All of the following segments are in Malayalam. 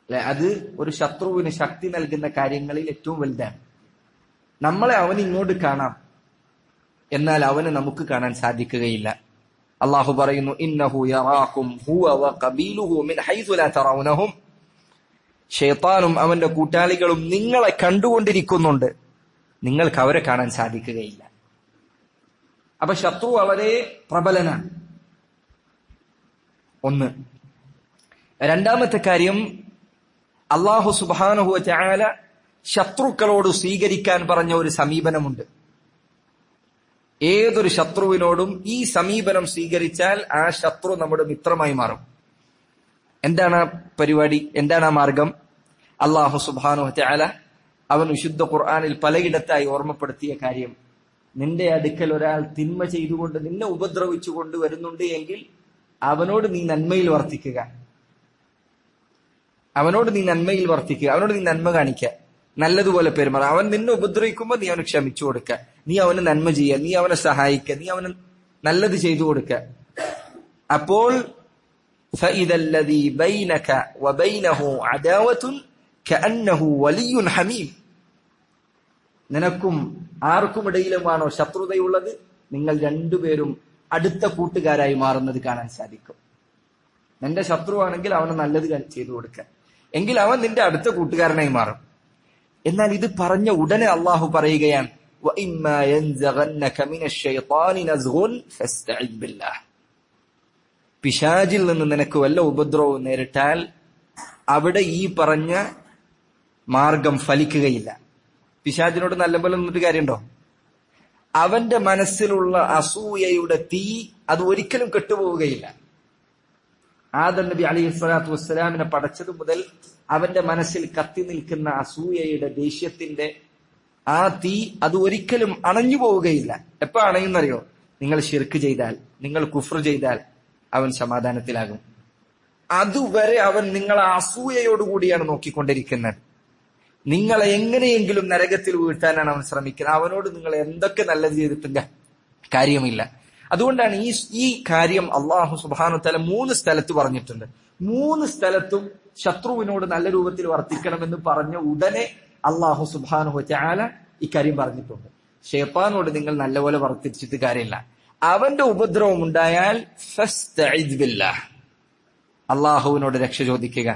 അല്ലെ അത് ഒരു ശത്രുവിന് ശക്തി നൽകുന്ന കാര്യങ്ങളിൽ ഏറ്റവും വലുതാണ് നമ്മളെ അവന് ഇങ്ങോട്ട് കാണാം എന്നാൽ അവന് നമുക്ക് കാണാൻ സാധിക്കുകയില്ല അള്ളാഹു പറയുന്നു ഇന്നഹു യറാക്കും ഹുവ വഖബീലുഹു മിൻ ഹൈസു ലാ തറൗനഹും ഷൈത്താനും അവന്റെ കൂട്ടാളികളും നിങ്ങളെ കണ്ടുകൊണ്ടിരിക്കുന്നുണ്ട് നിങ്ങൾക്ക് അവരെ കാണാൻ സാധിക്കുകയില്ല അപ്പൊ ശത്രു വളരെ പ്രബലനാണ് ഒന്ന് രണ്ടാമത്തെ കാര്യം അള്ളാഹു സുബാനുഹു ചായാല ശത്രുക്കളോട് സ്വീകരിക്കാൻ പറഞ്ഞ ഒരു സമീപനമുണ്ട് ഏതൊരു ശത്രുവിനോടും ഈ സമീപനം സ്വീകരിച്ചാൽ ആ ശത്രു നമ്മുടെ മിത്രമായി മാറും എന്താണ് ആ പരിപാടി എന്താണ് ആ മാർഗം അള്ളാഹു സുബാനു ചാല അവൻ വിശുദ്ധ ഖുർആാനിൽ പലയിടത്തായി ഓർമ്മപ്പെടുത്തിയ കാര്യം നിന്റെ അടുക്കൽ ഒരാൾ തിന്മ ചെയ്തുകൊണ്ട് നിന്നെ ഉപദ്രവിച്ചു കൊണ്ട് വരുന്നുണ്ട് എങ്കിൽ അവനോട് നീ നന്മയിൽ വർത്തിക്കുക അവനോട് നീ നന്മയിൽ വർത്തിക്കുക അവനോട് നീ നന്മ കാണിക്കുക നല്ലതുപോലെ പെരുമാറ അവൻ നിന്നെ ഉപദ്രവിക്കുമ്പോൾ നീ അവന് ക്ഷമിച്ചു കൊടുക്കുക നീ അവന് നന്മ ചെയ്യുക നീ അവനെ സഹായിക്കുക നീ അവന് നല്ലത് ചെയ്തു കൊടുക്കുക അപ്പോൾ فإذا الذي بينك وبينه عداوة كأنه ولي حميم നിനക്കും ആർക്കും ഇടയിലുമാണോ ശത്രുതയുള്ളത് നിങ്ങൾ രണ്ടുപേരും അടുത്ത കൂട്ടുകാരായി മാറുന്നത് കാണാൻ സാധിക്കും നിന്റെ ശത്രുവാണെങ്കിൽ അവന് നല്ലത് ചെയ്തു കൊടുക്കുക എങ്കിൽ അവൻ നിന്റെ അടുത്ത കൂട്ടുകാരനായി മാറും എന്നാൽ ഇത് പറഞ്ഞ ഉടനെ അള്ളാഹു പറയുകയാണ് പിശാജിൽ നിന്ന് നിനക്ക് വല്ല ഉപദ്രവവും നേരിട്ടാൽ അവിടെ ഈ പറഞ്ഞ മാർഗം ഫലിക്കുകയില്ല പിശാജിനോട് നല്ലപോലെ നിന്നിട്ട് കാര്യമുണ്ടോ അവന്റെ മനസ്സിലുള്ള അസൂയയുടെ തീ അത് ഒരിക്കലും കെട്ടുപോവുകയില്ല ആദം നബി അലൈഹി സ്വലാത്തു വസ്സലാമിനെ പടച്ചത് മുതൽ അവന്റെ മനസ്സിൽ കത്തി നിൽക്കുന്ന അസൂയയുടെ ദേഷ്യത്തിന്റെ ആ തീ അത് ഒരിക്കലും അണഞ്ഞു പോവുകയില്ല എപ്പോ അണയുന്നറിയോ നിങ്ങൾ ഷിർക്ക് ചെയ്താൽ നിങ്ങൾ കുഫർ ചെയ്താൽ അവൻ സമാധാനത്തിലാകും അതുവരെ അവൻ നിങ്ങളെ അസൂയയോടുകൂടിയാണ് നോക്കിക്കൊണ്ടിരിക്കുന്നത് നിങ്ങളെ എങ്ങനെയെങ്കിലും നരകത്തിൽ വീഴ്ത്താനാണ് അവൻ ശ്രമിക്കുന്നത് അവനോട് നിങ്ങൾ എന്തൊക്കെ നല്ലത് ചെയ്തിട്ടില്ല കാര്യമില്ല അതുകൊണ്ടാണ് ഈ ഈ കാര്യം അള്ളാഹു സുബാനു തല മൂന്ന് സ്ഥലത്ത് പറഞ്ഞിട്ടുണ്ട് മൂന്ന് സ്ഥലത്തും ശത്രുവിനോട് നല്ല രൂപത്തിൽ വർത്തിക്കണമെന്ന് പറഞ്ഞ ഉടനെ അള്ളാഹു സുബാനു ചാല ഇക്കാര്യം പറഞ്ഞിട്ടുണ്ട് ഷേപ്പാനോട് നിങ്ങൾ നല്ലപോലെ വർത്തിച്ചിട്ട് കാര്യമില്ല അവന്റെ ഉപദ്രവം ഉണ്ടായാൽ അള്ളാഹുവിനോട് രക്ഷ ചോദിക്കുക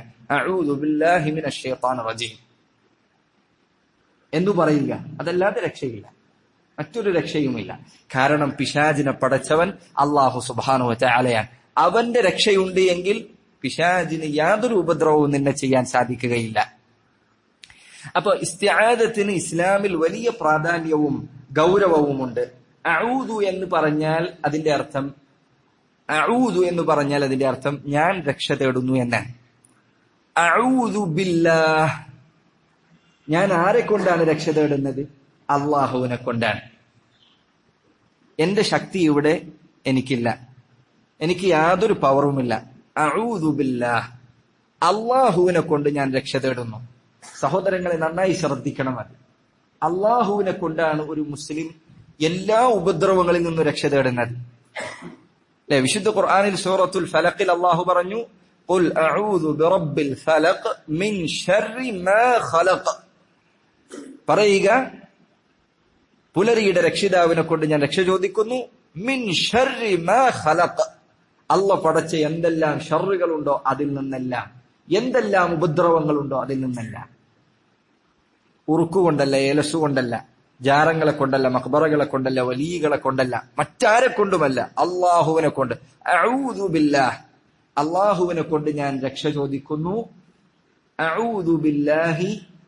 എന്ന് പറയുക അതല്ലാതെ രക്ഷയില്ല മറ്റൊരു രക്ഷയുമില്ല കാരണം പിശാജിനെ പടച്ചവൻ അള്ളാഹു സുബാനു ചാലയാൻ അവന്റെ രക്ഷയുണ്ട് എങ്കിൽ പിശാജിന് യാതൊരു ഉപദ്രവവും നിന്നെ ചെയ്യാൻ സാധിക്കുകയില്ല അപ്പൊ ഇസ്ത്യാദത്തിന് ഇസ്ലാമിൽ വലിയ പ്രാധാന്യവും ഗൗരവവുമുണ്ട് അഊദു എന്ന് പറഞ്ഞാൽ അതിന്റെ അർത്ഥം അഊദു എന്ന് പറഞ്ഞാൽ അതിന്റെ അർത്ഥം ഞാൻ രക്ഷ തേടുന്നു എന്നാണ് അഊദു ബില്ലാഹ് ഞാൻ ആരെ കൊണ്ടാണ് രക്ഷ തേടുന്നത് അള്ളാഹുവിനെ കൊണ്ടാണ് എന്റെ ശക്തി ഇവിടെ എനിക്കില്ല എനിക്ക് യാതൊരു പവറുമില്ല അഊദുബില്ലാ അള്ളാഹുവിനെ കൊണ്ട് ഞാൻ രക്ഷ തേടുന്നു സഹോദരങ്ങളെ നന്നായി ശ്രദ്ധിക്കണം അത് അള്ളാഹുവിനെ കൊണ്ടാണ് ഒരു മുസ്ലിം എല്ലാ ഉപദ്രവങ്ങളിൽ നിന്നും രക്ഷ തേടുന്നത് അല്ലെ വിശുദ്ധ ഖുർആാനിൽ സൂറത്തുൽ ഫലഖിൽ അള്ളാഹു പറഞ്ഞു قل أعوذ برب الفلق من شر ما خلق പറയുക പുലരിയുടെ രക്ഷിതാവിനെ കൊണ്ട് ഞാൻ രക്ഷ ചോദിക്കുന്നു മിൻ ഷർരി മാ ഖലഖ് അല്ല പടച്ച എന്തെല്ലാം ഷറുകളുണ്ടോ അതിൽ നിന്നെല്ലാം എന്തെല്ലാം ഉപദ്രവങ്ങളുണ്ടോ അതിൽ നിന്നെല്ലാം ഉറുക്കുകൊണ്ടല്ല ഏലസ് കൊണ്ടല്ല ജാറങ്ങളെ കൊണ്ടല്ല മക്ബറകളെ കൊണ്ടല്ല വലിയകളെ കൊണ്ടല്ല മറ്റാരെ കൊണ്ടുമല്ല അള്ളാഹുവിനെ കൊണ്ട് ബില്ലാഹ് അള്ളാഹുവിനെ കൊണ്ട് ഞാൻ രക്ഷ ചോദിക്കുന്നു ബില്ലാഹി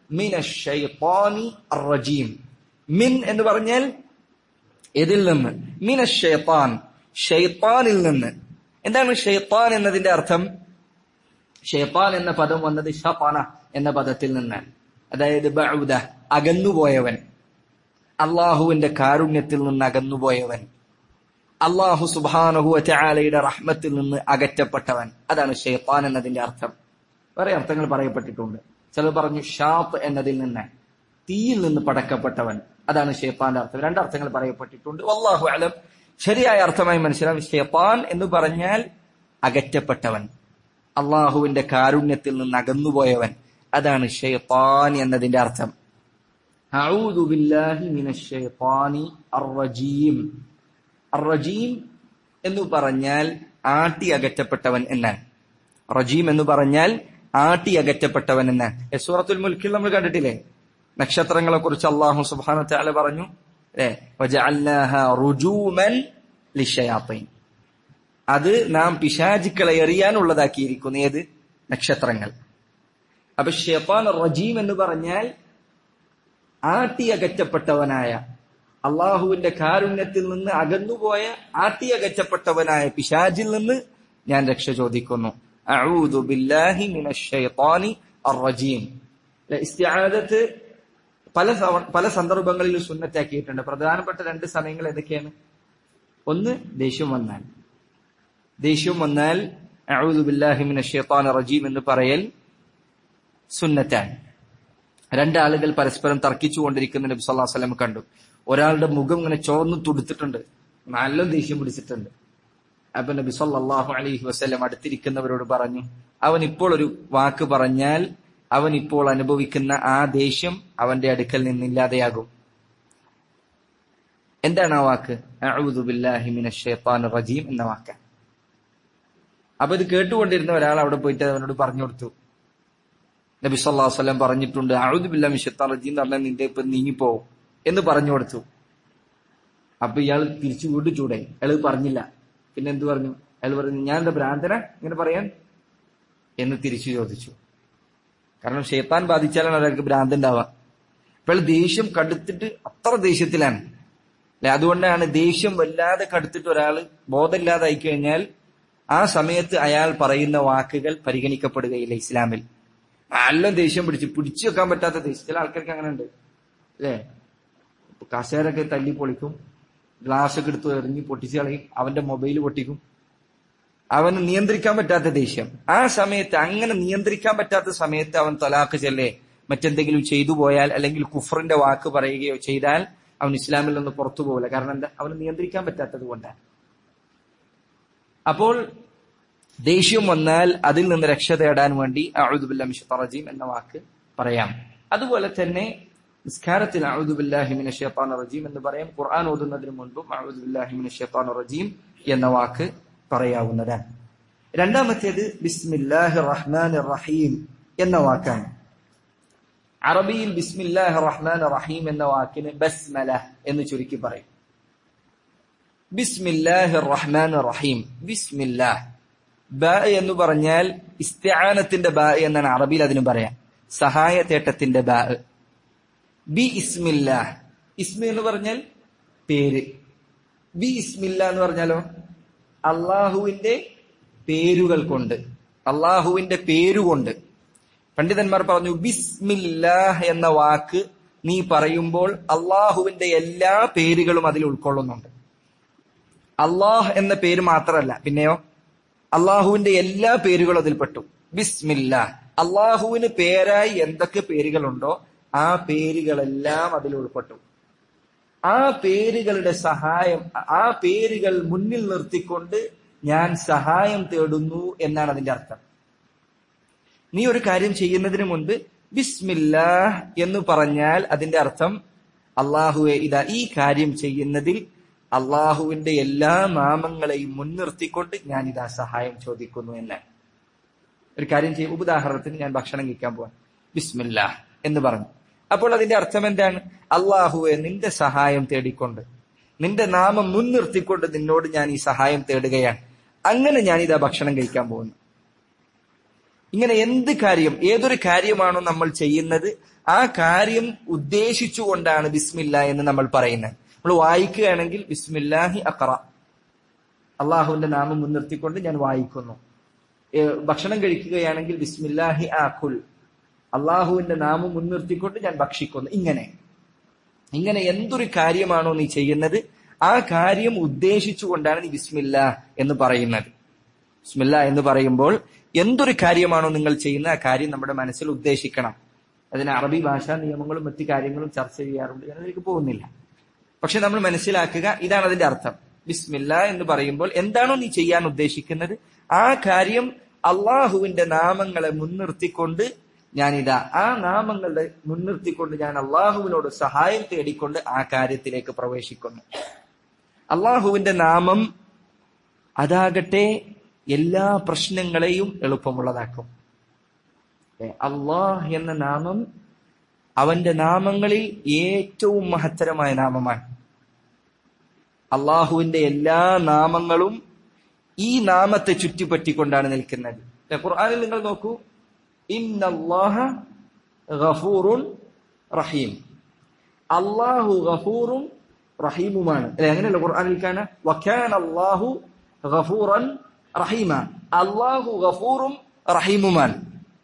റജീം മിൻ എന്ന് പറഞ്ഞാൽ ഇതിൽ നിന്ന് മിന ഷെയ്ത്താൻ ഷെയ്ത്താനിൽ നിന്ന് എന്താണ് ഷെയ്ത്താൻ എന്നതിന്റെ അർത്ഥം ഷെയ്ത്താൻ എന്ന പദം വന്നത് ഷപാന എന്ന പദത്തിൽ നിന്നാണ് അതായത് ബൗദ അകന്നുപോയവൻ അള്ളാഹുവിന്റെ കാരുണ്യത്തിൽ നിന്ന് അകന്നുപോയവൻ അള്ളാഹു സുബാനഹു ചാലയുടെ റഹ്മത്തിൽ നിന്ന് അകറ്റപ്പെട്ടവൻ അതാണ് ഷെയ്ത്താൻ എന്നതിന്റെ അർത്ഥം വേറെ അർത്ഥങ്ങൾ പറയപ്പെട്ടിട്ടുണ്ട് ചിലർ പറഞ്ഞു ഷാപ്പ് എന്നതിൽ നിന്ന് തീയിൽ നിന്ന് പടക്കപ്പെട്ടവൻ അതാണ് ഷെയ്ത്താന്റെ അർത്ഥം രണ്ടർത്ഥങ്ങൾ പറയപ്പെട്ടിട്ടുണ്ട് അള്ളാഹു അലം ശരിയായ അർത്ഥമായി മനസ്സിലാവും ഷെയ്ത്താൻ എന്ന് പറഞ്ഞാൽ അകറ്റപ്പെട്ടവൻ അള്ളാഹുവിന്റെ കാരുണ്യത്തിൽ നിന്ന് അകന്നുപോയവൻ അതാണ് ഷെയ്ത്താൻ എന്നതിന്റെ അർത്ഥം അഊദു ബില്ലാഹി മിനശ് ശൈത്താനി അർറജീം അർറജീം എന്ന് പറഞ്ഞാൽ ആട്ടി അകറ്റപ്പെട്ടവൻ എന്നാണ് റജീം എന്ന് പറഞ്ഞാൽ ആട്ടി അകറ്റപ്പെട്ടവൻ എന്നാണ് സൂറത്തുൽ മുൽക്കിൽ നമ്മൾ കണ്ടിട്ടില്ലേ നക്ഷത്രങ്ങളെ കുറിച്ച് അള്ളാഹു സുബ്ഹാന തആല പറഞ്ഞു അല്ലേ വജഅൽനാഹ റുജൂമൻ ലിശയാത്തീൻ അത് നാം പിശാചുക്കളെ എറിയാനുള്ളതാക്കിയിരിക്കുന്നു ഏത് നക്ഷത്രങ്ങൾ അപ്പൊ ഷെയ്ത്താൻ റജീം എന്ന് പറഞ്ഞാൽ ആട്ടിയകറ്റപ്പെട്ടവനായ അള്ളാഹുവിന്റെ കാരുണ്യത്തിൽ നിന്ന് അകന്നുപോയ ആട്ടിയകറ്റപ്പെട്ടവനായ പിശാജിൽ നിന്ന് ഞാൻ രക്ഷ ചോദിക്കുന്നു അഊദു ബില്ലാഹി മിനശ് ശൈത്താനി അർറജീം ഇസ്തിആദത്ത് പല സവ- പല സന്ദർഭങ്ങളിൽ സുന്നത്താക്കിയിട്ടുണ്ട് പ്രധാനപ്പെട്ട രണ്ട് സമയങ്ങൾ ഏതൊക്കെയാണ് ഒന്ന് ദേഷ്യം വന്നാൽ ദേഷ്യം വന്നാൽ അഊദു ബില്ലാഹി മിനശ് ശൈത്താനി റജീം എന്ന് പറയൽ സുന്നത്താണ് രണ്ടാളുകൾ പരസ്പരം തർക്കിച്ചുകൊണ്ടിരിക്കുന്ന നബി സല്ലല്ലാഹു അലൈഹി വസല്ലം കണ്ടു ഒരാളുടെ മുഖം ഇങ്ങനെ ചോർന്ന് തുടുത്തിട്ടുണ്ട് നല്ല ദേഷ്യം പിടിച്ചിട്ടുണ്ട് അപ്പൊ നബി സല്ലല്ലാഹു അലൈഹി വസല്ലം അടുത്തിരിക്കുന്നവരോട് പറഞ്ഞു അവൻ ഇപ്പോൾ ഒരു വാക്ക് പറഞ്ഞാൽ അവൻ ഇപ്പോൾ അനുഭവിക്കുന്ന ആ ദേഷ്യം അവന്റെ അടുക്കൽ നിന്നില്ലാതെയാകും എന്താണ് ആ വാക്ക് അഊദു ബില്ലാഹി മിനശ് ശൈത്താനിർ റജീം എന്ന വാക്ക് അപ്പൊ ഇത് കേട്ടുകൊണ്ടിരുന്ന ഒരാൾ അവിടെ പോയിട്ട് അവനോട് പറഞ്ഞു കൊടുത്തു നബി സല്ലല്ലാഹു അലൈഹി വസല്ലം പറഞ്ഞിട്ടുണ്ട് അഊദു ബില്ലാഹി മിനശ് ശൈത്താനിർ റജീം എന്ന് പറഞ്ഞാൽ നിന്റെ ഇപ്പൊ നീങ്ങിപ്പോവും എന്ന് പറഞ്ഞു കൊടുത്തു അപ്പൊ ഇയാൾ തിരിച്ചു വീണ്ടും ചൂടായി അയാൾ ഇത് പറഞ്ഞില്ല പിന്നെ എന്ത് പറഞ്ഞു അയാൾ പറഞ്ഞു ഞാൻ എന്താ ഭ്രാന്തന ഇങ്ങനെ പറയാൻ എന്ന് തിരിച്ചു ചോദിച്ചു കാരണം ഷേത്താൻ ബാധിച്ചാലാണ് ഒരാൾക്ക് ഭ്രാന്ത് ഉണ്ടാവുക അപ്പോൾ ദേഷ്യം കടുത്തിട്ട് അത്ര ദേഷ്യത്തിലാണ് അല്ലെ അതുകൊണ്ടാണ് ദേഷ്യം വല്ലാതെ കടുത്തിട്ട് ഒരാൾ ബോധമില്ലാതായി കഴിഞ്ഞാൽ ആ സമയത്ത് അയാൾ പറയുന്ന വാക്കുകൾ പരിഗണിക്കപ്പെടുകയില്ല ഇസ്ലാമിൽ നല്ല ദേഷ്യം പിടിച്ച് പിടിച്ചു വെക്കാൻ പറ്റാത്ത ദേഷ്യം ചില ആൾക്കാർക്ക് അങ്ങനെ ഉണ്ട് അല്ലേ കസേരൊക്കെ തല്ലി പൊളിക്കും ഗ്ലാസ് ഒക്കെ എടുത്ത് എറിഞ്ഞ് പൊട്ടിച്ച് കളയും അവന്റെ മൊബൈൽ പൊട്ടിക്കും അവന് നിയന്ത്രിക്കാൻ പറ്റാത്ത ദേഷ്യം ആ സമയത്ത് അങ്ങനെ നിയന്ത്രിക്കാൻ പറ്റാത്ത സമയത്ത് അവൻ തലാഖ് ചെല്ലേ മറ്റെന്തെങ്കിലും ചെയ്തു പോയാൽ അല്ലെങ്കിൽ കുഫറിന്റെ വാക്ക് പറയുകയോ ചെയ്താൽ അവൻ ഇസ്ലാമിൽ നിന്ന് പുറത്തു പോകില്ല കാരണം എന്താ അവന് നിയന്ത്രിക്കാൻ പറ്റാത്തത് കൊണ്ടാണ് അപ്പോൾ ദേഷ്യം വന്നാൽ അതിൽ നിന്ന് രക്ഷ തേടാൻ വേണ്ടി അഴുദുബില്ലാ റജീം എന്ന വാക്ക് പറയാം അതുപോലെ തന്നെ നിസ്കാരത്തിൽ അഴുദുബില്ലാഹിമിന ഷെയ്ത്താൻ റജീം എന്ന് പറയാം ഖുർആൻ ഓതുന്നതിന് മുൻപും അഴുദുബില്ലാഹിമിന ഷെയ്ത്താൻ റജീം എന്ന വാക്ക് പറയാവുന്നതാണ് രണ്ടാമത്തേത് ബിസ്മില്ലാഹി റഹ്മാൻ റഹീം എന്ന വാക്കാണ് അറബിയിൽ ബിസ്മില്ലാഹി റഹ്മാൻ റഹീം എന്ന വാക്കിന് ബസ്മല എന്ന് ചുരുക്കി പറയും ബിസ്മില്ലാഹി റഹ്മാൻ റഹീം ബിസ്മില്ലാഹ് ബ എന്ന് പറഞ്ഞാൽ ഇസ്തിആനത്തിന്റെ ബ എന്നാണ് അറബിയിൽ അതിന് പറയാം സഹായ തേട്ടത്തിന്റെ ബ ബി ഇസ്മില്ലാഹ് ഇസ്മി എന്ന് പറഞ്ഞാൽ പേര് ബി ഇസ്മില്ല എന്ന് പറഞ്ഞാലോ അള്ളാഹുവിന്റെ പേരുകൾ കൊണ്ട് അള്ളാഹുവിന്റെ പേരുകൊണ്ട് പണ്ഡിതന്മാർ പറഞ്ഞു ബിസ്മില്ലാഹ് എന്ന വാക്ക് നീ പറയുമ്പോൾ അള്ളാഹുവിന്റെ എല്ലാ പേരുകളും അതിൽ ഉൾക്കൊള്ളുന്നുണ്ട് അള്ളാഹ് എന്ന പേര് മാത്രമല്ല പിന്നെയോ അള്ളാഹുവിന്റെ എല്ലാ പേരുകളും അതിൽ പെട്ടു ബിസ്മില്ല അള്ളാഹുവിന് പേരായി എന്തൊക്കെ പേരുകളുണ്ടോ ആ പേരുകളെല്ലാം അതിൽ ഉൾപ്പെട്ടു ആ പേരുകളുടെ സഹായം ആ പേരുകൾ മുന്നിൽ നിർത്തിക്കൊണ്ട് ഞാൻ സഹായം തേടുന്നു എന്നാണ് അതിന്റെ അർത്ഥം നീ ഒരു കാര്യം ചെയ്യുന്നതിന് മുൻപ് ബിസ്മില്ലാ എന്ന് പറഞ്ഞാൽ അതിന്റെ അർത്ഥം അള്ളാഹുവെ ഇതാ ഈ കാര്യം ചെയ്യുന്നതിൽ അള്ളാഹുവിന്റെ എല്ലാ നാമങ്ങളെയും മുൻനിർത്തിക്കൊണ്ട് ഞാൻ ഇതാ സഹായം ചോദിക്കുന്നു എന്നാണ് ഒരു കാര്യം ചെയ്യും ഉദാഹരണത്തിന് ഞാൻ ഭക്ഷണം കഴിക്കാൻ പോവാൻ ബിസ്മില്ലാ എന്ന് പറഞ്ഞു അപ്പോൾ അതിന്റെ അർത്ഥം എന്താണ് അള്ളാഹുവെ നിന്റെ സഹായം തേടിക്കൊണ്ട് നിന്റെ നാമം മുൻനിർത്തിക്കൊണ്ട് നിന്നോട് ഞാൻ ഈ സഹായം തേടുകയാണ് അങ്ങനെ ഞാൻ ഇതാ ഭക്ഷണം കഴിക്കാൻ പോകുന്നു ഇങ്ങനെ എന്ത് കാര്യം ഏതൊരു കാര്യമാണോ നമ്മൾ ചെയ്യുന്നത് ആ കാര്യം ഉദ്ദേശിച്ചുകൊണ്ടാണ് ബിസ്മില്ല എന്ന് നമ്മൾ പറയുന്നത് നമ്മൾ വായിക്കുകയാണെങ്കിൽ ബിസ്മില്ലാഹി അഖറ അള്ളാഹുവിന്റെ നാമം മുൻനിർത്തിക്കൊണ്ട് ഞാൻ വായിക്കുന്നു ഏ, ഭക്ഷണം കഴിക്കുകയാണെങ്കിൽ ബിസ്മില്ലാഹി ആഖുൽ അള്ളാഹുവിന്റെ നാമം മുൻനിർത്തിക്കൊണ്ട് ഞാൻ ഭക്ഷിക്കുന്നു ഇങ്ങനെ ഇങ്ങനെ എന്തൊരു കാര്യമാണോ നീ ചെയ്യുന്നത് ആ കാര്യം ഉദ്ദേശിച്ചുകൊണ്ടാണ് നീ ബിസ്മില്ല എന്ന് പറയുന്നത് ബിസ്മില്ല എന്ന് പറയുമ്പോൾ എന്തൊരു കാര്യമാണോ നിങ്ങൾ ചെയ്യുന്നത് ആ കാര്യം നമ്മുടെ മനസ്സിൽ ഉദ്ദേശിക്കണം അതിന് അറബി ഭാഷാ നിയമങ്ങളും മറ്റു കാര്യങ്ങളും ചർച്ച ചെയ്യാറുണ്ട് ഞാൻ അതിലേക്ക് പോകുന്നില്ല പക്ഷെ നമ്മൾ മനസ്സിലാക്കുക ഇതാണ് അതിന്റെ അർത്ഥം ബിസ്മില്ല എന്ന് പറയുമ്പോൾ എന്താണോ നീ ചെയ്യാൻ ഉദ്ദേശിക്കുന്നത് ആ കാര്യം അള്ളാഹുവിന്റെ നാമങ്ങളെ മുൻനിർത്തിക്കൊണ്ട് ഞാനിതാ ആ നാമങ്ങളുടെ മുൻനിർത്തിക്കൊണ്ട് ഞാൻ അള്ളാഹുവിനോട് സഹായം തേടിക്കൊണ്ട് ആ കാര്യത്തിലേക്ക് പ്രവേശിക്കുന്നു അള്ളാഹുവിന്റെ നാമം അതാകട്ടെ എല്ലാ പ്രശ്നങ്ങളെയും എളുപ്പമുള്ളതാക്കും ഏ, അള്ളാഹ് എന്ന നാമം അവന്റെ നാമങ്ങളിൽ ഏറ്റവും മഹത്തരമായ നാമമാണ് അള്ളാഹുവിന്റെ എല്ലാ നാമങ്ങളും ഈ നാമത്തെ ചുറ്റിപ്പറ്റിക്കൊണ്ടാണ് നിൽക്കുന്നത് ഏ, ഖുർആനിൽ നിങ്ങൾ നോക്കൂ ഇന്നല്ലാഹ ഗഫൂറുൻ റഹീം അള്ളാഹു ഗഫൂറും റഹീമുമാണ് അല്ലെ അങ്ങനെയല്ല ഖുർആനിൽ കാണ വക്കാന അള്ളാഹു ഗഫൂറൻ റഹീമ അള്ളാഹു ഗഫൂറും റഹീമുമാണ്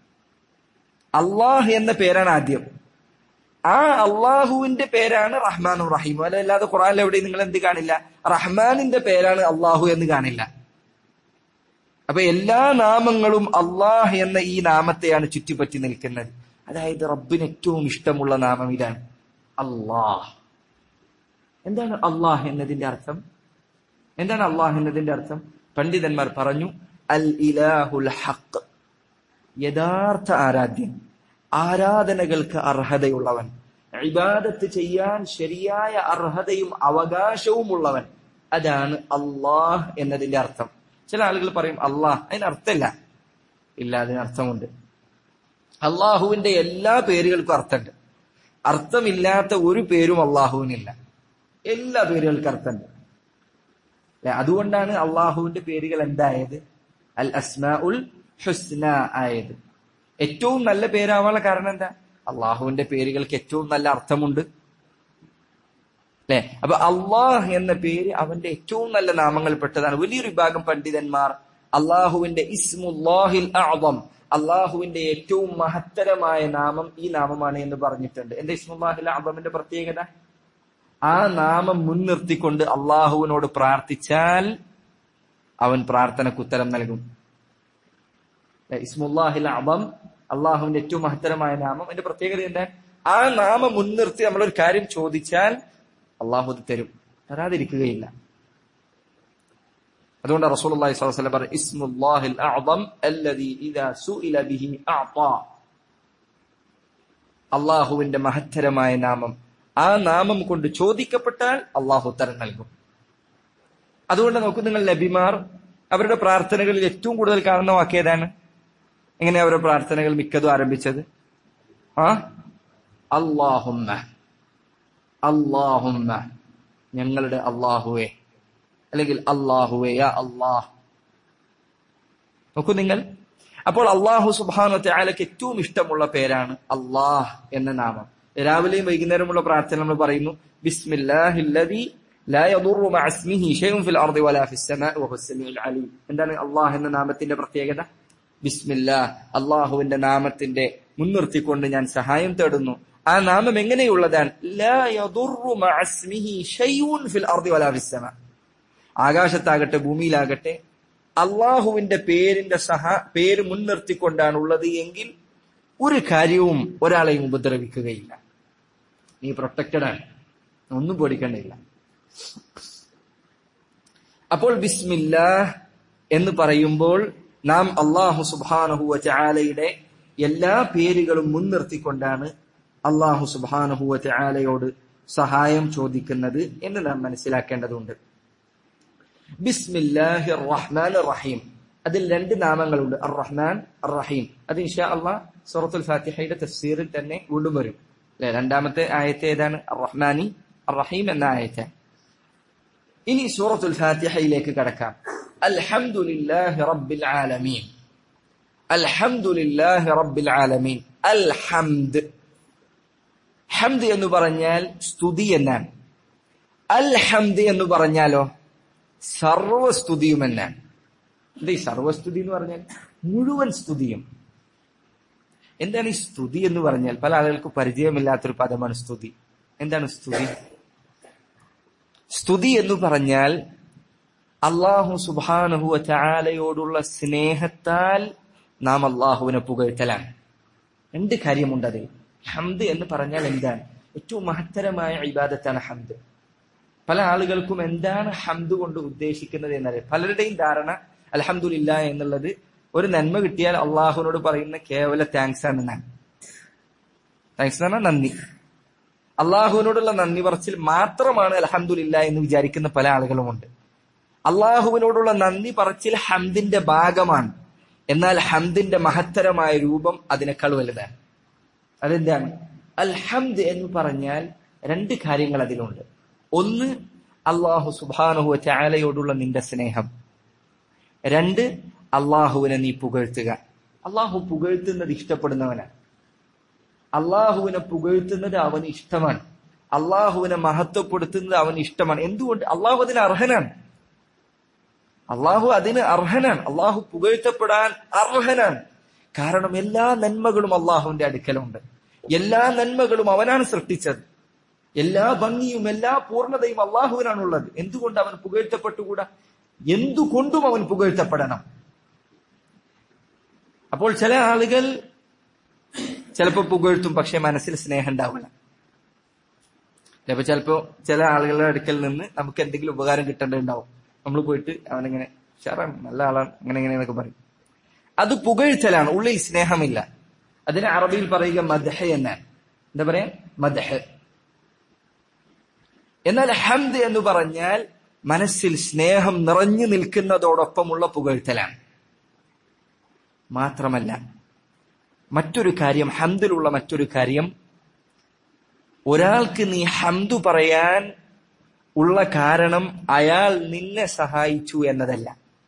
അള്ളാഹ് എന്ന പേരാണ് ആദ്യം ആ അള്ളാഹുവിന്റെ പേരാണ് റഹ്മാനും റഹീമും അല്ല അല്ലാതെ ഖുറാനിൽ എവിടെയും നിങ്ങൾ എന്ത് കാണില്ല റഹ്മാനിന്റെ പേരാണ് അള്ളാഹു എന്ന് കാണില്ല അപ്പൊ എല്ലാ നാമങ്ങളും അള്ളാഹ് എന്ന ഈ നാമത്തെയാണ് ചുറ്റിപ്പറ്റി നിൽക്കുന്നത് അതായത് റബ്ബിന് ഏറ്റവും ഇഷ്ടമുള്ള നാമം ഇതാണ് അള്ളാഹ് എന്താണ് അള്ളാഹ് എന്നതിന്റെ അർത്ഥം എന്താണ് അള്ളാഹ് എന്നതിന്റെ അർത്ഥം പണ്ഡിതന്മാർ പറഞ്ഞു അൽ ഇലാഹുൽ ഹഖ് യഥാർത്ഥ ആരാധ്യൻ ആരാധനകൾക്ക് അർഹതയുള്ളവൻ ഇബാദത്ത് ചെയ്യാൻ ശരിയായ അർഹതയും അവകാശവും ഉള്ളവൻ അതാണ് അള്ളാഹ് എന്നതിന്റെ അർത്ഥം ചില ആളുകൾ പറയും അള്ളാഹ് അതിന് അർത്ഥമില്ല ഇല്ല അതിന് അർത്ഥമുണ്ട് അള്ളാഹുവിന്റെ എല്ലാ പേരുകൾക്കും അർത്ഥമുണ്ട് അർത്ഥമില്ലാത്ത ഒരു പേരും അള്ളാഹുവിനില്ല എല്ലാ പേരുകൾക്കും അർത്ഥമുണ്ട് അല്ലെ അതുകൊണ്ടാണ് അള്ളാഹുവിന്റെ പേരുകൾ എന്തായത് അൽ അസ്മാ ഉൽ ഹുസ്ന ആയത് ഏറ്റവും നല്ല പേരാവാനുള്ള കാരണം എന്താ അള്ളാഹുവിന്റെ പേരുകൾക്ക് ഏറ്റവും നല്ല അർത്ഥമുണ്ട് അല്ലെ അപ്പൊ അള്ളാഹ് എന്ന പേര് അവന്റെ ഏറ്റവും നല്ല നാമങ്ങൾ പെട്ടതാണ് വലിയൊരു വിഭാഗം പണ്ഡിതന്മാർ അള്ളാഹുവിന്റെ ഇസ്മുല്ലാഹിൽ അഅദം അള്ളാഹുവിന്റെ ഏറ്റവും മഹത്തരമായ നാമം ഈ നാമമാണ് എന്ന് പറഞ്ഞിട്ടുണ്ട് എന്റെ ഇസ്മുല്ലാഹിൽ അഅദമിന്റെ പ്രത്യേകത ആ നാമം മുൻനിർത്തിക്കൊണ്ട് അള്ളാഹുവിനോട് പ്രാർത്ഥിച്ചാൽ അവൻ പ്രാർത്ഥനക്ക് ഉത്തരം നൽകും ഇസ്മുല്ലാഹിൽ അബം അള്ളാഹുവിന്റെ ഏറ്റവും മഹത്തരമായ നാമം അതിന്റെ പ്രത്യേകത എന്താ ആ നാമം മുൻനിർത്തി നമ്മളൊരു കാര്യം ചോദിച്ചാൽ അള്ളാഹു അത് തരും തരാതിരിക്കുകയില്ല അതുകൊണ്ട് റസൂലുള്ളാഹി സ്വല്ലല്ലാഹു അലൈഹി വസല്ലം പറഞ്ഞു ഇസ്മുല്ലാഹിൽ അഅദം അല്ലദീ ഇദാ സുഇല ബിഹി അഅതാ അള്ളാഹുവിന്റെ മഹത്തരമായ നാമം ആ നാമം കൊണ്ട് ചോദിക്കപ്പെട്ടാൽ അള്ളാഹു ഉത്തരം നൽകും അതുകൊണ്ട് നോക്കൂ നിങ്ങൾ നബിമാർ അവരുടെ പ്രാർത്ഥനകളിൽ ഏറ്റവും കൂടുതൽ കാണുന്ന വാക്കേതാണ് എങ്ങനെ അവരുടെ പ്രാർത്ഥനകൾ മിക്കതും ആരംഭിച്ചത് ആ അള്ളാഹുമ്മ അള്ളാഹുമ്മ ഞങ്ങളുടെ അള്ളാഹുവെ അല്ലെങ്കിൽ അള്ളാഹുവെ യാ അള്ളാഹ് നോക്കൂ നിങ്ങൾ അപ്പോൾ അള്ളാഹു സുബാനത്തെ അയാൾക്ക് ഏറ്റവും ഇഷ്ടമുള്ള പേരാണ് അള്ളാഹ് എന്ന നാമം രാവിലെയും വൈകുന്നേരമുള്ള പ്രാർത്ഥന നമ്മൾ പറയുന്നു ബിസ്മില്ലാഹില്ലദി لا يضر مع اسمه شيء في الارض ولا في السماء وهو السميع العليم എന്താണ് അള്ളാഹ് എന്ന നാമത്തിന്റെ പ്രത്യേകത ബിസ്മില്ലാ അള്ളാഹുവിന്റെ നാമത്തിന്റെ മുൻനിർത്തിക്കൊണ്ട് ഞാൻ സഹായം തേടുന്നു ആ നാമം എങ്ങനെയുള്ളതാണ് ലാ യദുറു മഅ ഇസ്മിഹി ഷൈഉൻ ഫിൽ അർദി വലാ ഫിസ് സമാ ആകാശത്താകട്ടെ ഭൂമിയിലാകട്ടെ അള്ളാഹുവിന്റെ പേരിന്റെ സഹ പേര് മുൻനിർത്തിക്കൊണ്ടാണ് ഉള്ളത് എങ്കിൽ ഒരു കാര്യവും ഒരാളെയും ഉപദ്രവിക്കുകയില്ല നീ പ്രൊട്ടക്റ്റഡ് ആണ് ഒന്നും പേടിക്കേണ്ടതില്ല അപ്പോൾ ബിസ്മില്ലാ എന്ന് പറയുമ്പോൾ നാം അള്ളാഹു സുബാനഹുവ ചാലയുടെ എല്ലാ പേരുകളും മുൻനിർത്തിക്കൊണ്ടാണ് അള്ളാഹു സുബാനഹുവ ചാലയോട് സഹായം ചോദിക്കുന്നത് എന്ന് നാം മനസ്സിലാക്കേണ്ടതുണ്ട് ബിസ്മില്ലാഹി റഹ്മാൻ റഹീം അതിൽ രണ്ട് നാമങ്ങളുണ്ട് അർ റഹ്മാൻ അർ റഹീം അത് ഇൻഷാ അള്ളാഹ് സൂറത്തുൽ ഫാത്തിഹയുടെ തഫ്സീറിൽ തന്നെ വീണ്ടും വരും അല്ലെ രണ്ടാമത്തെ ആയത്ത് ഏതാണ് അർ റഹ്മാനി അർ റഹീം എന്ന ആയത്ത് ഇനി സൂറത്തുൽ ഫാത്തിഹയിലേക്ക് കടക്കാം അൽഹംദുലില്ലാഹി റബ്ബിൽ ആലമീൻ അൽഹംദുലില്ലാഹി റബ്ബിൽ ആലമീൻ അൽ ഹംദ് ഹംദ് എന്ന് പറഞ്ഞാൽ സ്തുതി എന്നാണ് അൽ ഹംദ് എന്ന് പറഞ്ഞാലോ സർവസ്തുതിയും എന്നാണ് എന്താ ഈ സർവസ്തുതി എന്ന് പറഞ്ഞാൽ മുഴുവൻ സ്തുതിയും എന്താണ് ഈ സ്തുതി എന്ന് പറഞ്ഞാൽ പല ആളുകൾക്ക് പരിചയമില്ലാത്തൊരു പദമാണ് സ്തുതി എന്താണ് സ്തുതി സ്തുതി എന്ന് പറഞ്ഞാൽ അള്ളാഹു സുബാനഹുവ ചാലയോടുള്ള സ്നേഹത്താൽ നാം അള്ളാഹുവിനെ പുകഴ്ത്തലാണ് രണ്ട് കാര്യമുണ്ട് അതിൽ ഹംദ് എന്ന് പറഞ്ഞാൽ എന്താണ് ഏറ്റവും മഹത്തരമായ ഇബാദത്താണ് ഹംദ് പല ആളുകൾക്കും എന്താണ് ഹംദ് കൊണ്ട് ഉദ്ദേശിക്കുന്നത് എന്നറിയാം പലരുടെയും ധാരണ അലഹമുല്ല എന്നുള്ളത് ഒരു നന്മ കിട്ടിയാൽ അള്ളാഹുവിനോട് പറയുന്ന കേവല താങ്ക്സ് ആണ് ഞാൻ താങ്ക്സ് എന്ന് പറഞ്ഞാൽ നന്ദി അള്ളാഹുവിനോടുള്ള നന്ദി പറച്ചിൽ മാത്രമാണ് അലഹമുല്ല എന്ന് വിചാരിക്കുന്ന പല ആളുകളുമുണ്ട് അള്ളാഹുവിനോടുള്ള നന്ദി പറച്ചിൽ ഹംദിന്റെ ഭാഗമാണ് എന്നാൽ ഹംദിന്റെ മഹത്തരമായ രൂപം അതിനേക്കാൾ വലുതാണ് അതെന്താണ് അൽഹംദ് എന്ന് പറഞ്ഞാൽ രണ്ട് കാര്യങ്ങൾ അതിലുണ്ട് ഒന്ന് അള്ളാഹു സുബാനുഹു ചാലയോടുള്ള നിന്റെ സ്നേഹം രണ്ട് അള്ളാഹുവിനെ നീ പുകഴ്ത്തുക അള്ളാഹു പുകഴ്ത്തുന്നത് ഇഷ്ടപ്പെടുന്നവനാണ് അള്ളാഹുവിനെ പുകഴ്ത്തുന്നത് അവന് ഇഷ്ടമാണ് അള്ളാഹുവിനെ മഹത്വപ്പെടുത്തുന്നത് അവന് ഇഷ്ടമാണ് എന്തുകൊണ്ട് അള്ളാഹു അതിന് അർഹനാണ് അള്ളാഹു അതിന് അർഹനാണ് അള്ളാഹു പുകഴ്ത്തപ്പെടാൻ അർഹനാണ് കാരണം എല്ലാ നന്മകളും അള്ളാഹുവിന്റെ അടുക്കലുണ്ട് എല്ലാ നന്മകളും അവനാണ് സൃഷ്ടിച്ചത് എല്ലാ ഭംഗിയും എല്ലാ പൂർണ്ണതയും അള്ളാഹുവിനാണുള്ളത് എന്തുകൊണ്ട് അവൻ പുകഴ്ത്തപ്പെട്ടുകൂടാ എന്തുകൊണ്ടും അവൻ പുകഴ്ത്തപ്പെടണം അപ്പോൾ ചില ആളുകൾ ചിലപ്പോ പുകഴ്ത്തും പക്ഷെ മനസ്സിൽ സ്നേഹം ഉണ്ടാവില്ല ചിലപ്പോ ചിലപ്പോ ചില ആളുകളുടെ അടുക്കൽ നിന്ന് നമുക്ക് എന്തെങ്കിലും ഉപകാരം കിട്ടേണ്ടതുണ്ടാവും നമ്മൾ പോയിട്ട് അവനിങ്ങനെ ഷാറാണ് നല്ല ആളാണ് അങ്ങനെ ഇങ്ങനെ എന്നൊക്കെ പറയും അത് പുകഴ്ത്തലാണ് ഉള്ളിൽ സ്നേഹമില്ല അതിന് അറബിയിൽ പറയുക മദഹ എന്നാണ് എന്താ പറയാ മദഹ എന്നാൽ ഹംദ് എന്ന് പറഞ്ഞാൽ മനസ്സിൽ സ്നേഹം നിറഞ്ഞു നിൽക്കുന്നതോടൊപ്പമുള്ള പുകഴ്ത്തലാണ് മാത്രമല്ല മറ്റൊരു കാര്യം ഹംദിലുള്ള മറ്റൊരു കാര്യം ഒരാൾക്ക് നീ ഹംദു പറയാൻ ഉള്ള കാരണം അയാൾ നിന്നെ സഹായിച്ചു എന്നതല്ല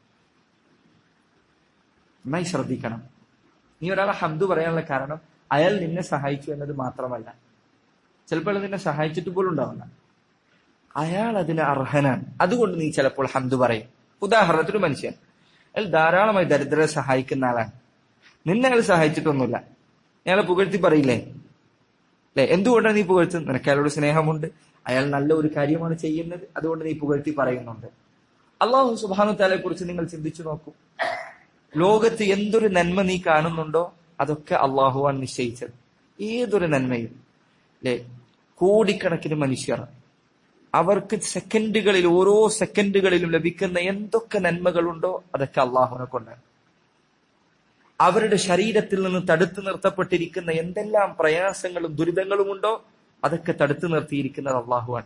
നന്നായി ശ്രദ്ധിക്കണം നീ ഒരാളെ ഹംദു പറയാനുള്ള കാരണം അയാൾ നിന്നെ സഹായിച്ചു എന്നത് മാത്രമല്ല ചിലപ്പോൾ നിന്നെ സഹായിച്ചിട്ട് പോലും ഉണ്ടാവില്ല അയാൾ അതിന് അർഹനാണ് അതുകൊണ്ട് നീ ചിലപ്പോൾ ഹംദു പറയും ഉദാഹരണത്തിന് മനുഷ്യൻ അയാൾ ധാരാളമായി ദരിദ്രരെ സഹായിക്കുന്ന ആളാണ് നിന്നെ അയാൾ സഹായിച്ചിട്ടൊന്നുമില്ല അയാളെ പുകഴ്ത്തി പറയില്ലേ അല്ലെ എന്തുകൊണ്ടാണ് നീ പുകഴ്ത്തുന്നത് നിനക്ക് അയാളോട് സ്നേഹമുണ്ട് അയാൾ നല്ല ഒരു കാര്യമാണ് ചെയ്യുന്നത് അതുകൊണ്ട് നീ പുകഴ്ത്തി പറയുന്നുണ്ട് അള്ളാഹു സുബാനു താലെ കുറിച്ച് നിങ്ങൾ ചിന്തിച്ചു നോക്കൂ ലോകത്ത് എന്തൊരു നന്മ നീ കാണുന്നുണ്ടോ അതൊക്കെ അള്ളാഹുവാണ് നിശ്ചയിച്ചത് ഏതൊരു നന്മയും അല്ലെ കോടിക്കണക്കിന് മനുഷ്യർ അവർക്ക് സെക്കൻഡുകളിൽ ഓരോ സെക്കൻഡുകളിലും ലഭിക്കുന്ന എന്തൊക്കെ നന്മകളുണ്ടോ അതൊക്കെ അള്ളാഹുവിനെ കൊണ്ടാണ് അവരുടെ ശരീരത്തിൽ നിന്ന് തടുത്തു നിർത്തപ്പെട്ടിരിക്കുന്ന എന്തെല്ലാം പ്രയാസങ്ങളും ദുരിതങ്ങളുമുണ്ടോ അതൊക്കെ തടുത്തു നിർത്തിയിരിക്കുന്നത് അള്ളാഹുവാണ്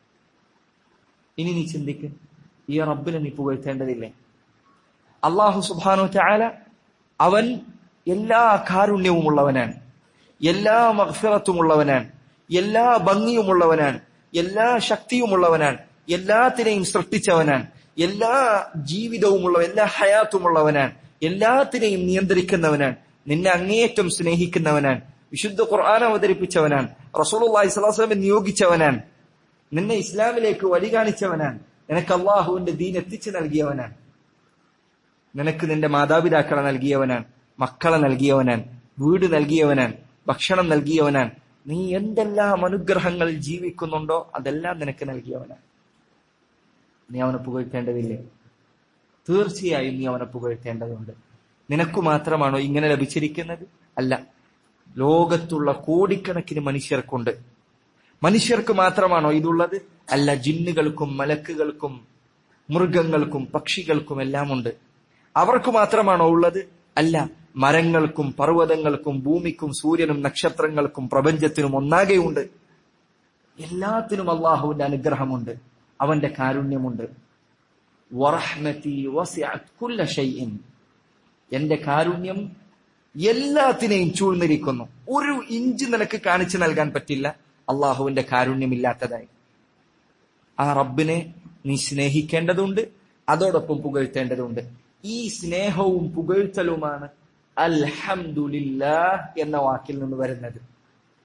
ഇനി നീ ചിന്തിക്ക് ഈ റബ്ബിനെ നീ പുകഴ്ത്തേണ്ടതില്ലേ അള്ളാഹു സുബാനു ചാല അവൻ എല്ലാ കാരുണ്യവും ഉള്ളവനാണ് എല്ലാ മഹ്ഫിറത്തുമുള്ളവനാണ് എല്ലാ ഭംഗിയുമുള്ളവനാണ് എല്ലാ ശക്തിയുമുള്ളവനാണ് എല്ലാത്തിനെയും സൃഷ്ടിച്ചവനാണ് എല്ലാ ജീവിതവുമുള്ള എല്ലാ ഹയാത്തുമുള്ളവനാണ് എല്ലാത്തിനെയും നിയന്ത്രിക്കുന്നവനാണ് നിന്നെ അങ്ങേയറ്റം സ്നേഹിക്കുന്നവനാണ് വിശുദ്ധ ഖുർആൻ അവതരിപ്പിച്ചവനാണ് റസൂലുള്ളാഹി സ്വല്ലല്ലാഹു അലൈഹി വസല്ലം നിയോഗിച്ചവനാണ് നിന്നെ ഇസ്ലാമിലേക്ക് വഴി കാണിച്ചവനാണ് നിനക്ക് അള്ളാഹുവിന്റെ ദീൻ എത്തിച്ചു നൽകിയവനാണ് നിനക്ക് നിന്റെ മാതാപിതാക്കളെ നൽകിയവനാണ് മക്കളെ നൽകിയവനാണ് വീട് നൽകിയവനാണ് ഭക്ഷണം നൽകിയവനാണ് നീ എന്തെല്ലാം അനുഗ്രഹങ്ങൾ ജീവിക്കുന്നുണ്ടോ അതെല്ലാം നിനക്ക് നൽകിയവനാണ് നീ അവനെ പുകഴ്ത്തേണ്ടതില്ലേ തീർച്ചയായും നീ അവനെ പുകഴ്ത്തേണ്ടതുണ്ട് നിനക്കു മാത്രമാണോ ഇങ്ങനെ ലഭിച്ചിരിക്കുന്നത് അല്ല ലോകത്തുള്ള കോടിക്കണക്കിന് മനുഷ്യർക്കുണ്ട് മനുഷ്യർക്ക് മാത്രമാണോ ഇതുള്ളത് അല്ല ജിന്നുകൾക്കും മലക്കുകൾക്കും മൃഗങ്ങൾക്കും പക്ഷികൾക്കും എല്ലാം ഉണ്ട് അവർക്ക് മാത്രമാണോ ഉള്ളത് അല്ല മരങ്ങൾക്കും പർവ്വതങ്ങൾക്കും ഭൂമിക്കും സൂര്യനും നക്ഷത്രങ്ങൾക്കും പ്രപഞ്ചത്തിനും ഒന്നാകെയുണ്ട് എല്ലാത്തിനും അള്ളാഹുവിന്റെ അനുഗ്രഹമുണ്ട് അവന്റെ കാരുണ്യമുണ്ട് വറഹ്മതി വസിഅത് കുല്ല ഷൈഇൻ എന്റെ കാരുണ്യം എല്ലാത്തിനെയും ചൂഴ്ന്നിരിക്കുന്നു ഒരു ഇഞ്ച് നിനക്ക് കാണിച്ചു നൽകാൻ പറ്റില്ല അള്ളാഹുവിന്റെ കാരുണ്യമില്ലാത്തതായി ആ റബ്ബിനെ നീ സ്നേഹിക്കേണ്ടതുണ്ട് അതോടൊപ്പം പുകഴ്ത്തേണ്ടതുണ്ട് ഈ സ്നേഹവും പുകഴ്ത്തലുമാണ് അൽഹംദുലില്ലാ എന്ന വാക്കിൽ നിന്ന് വരുന്നത്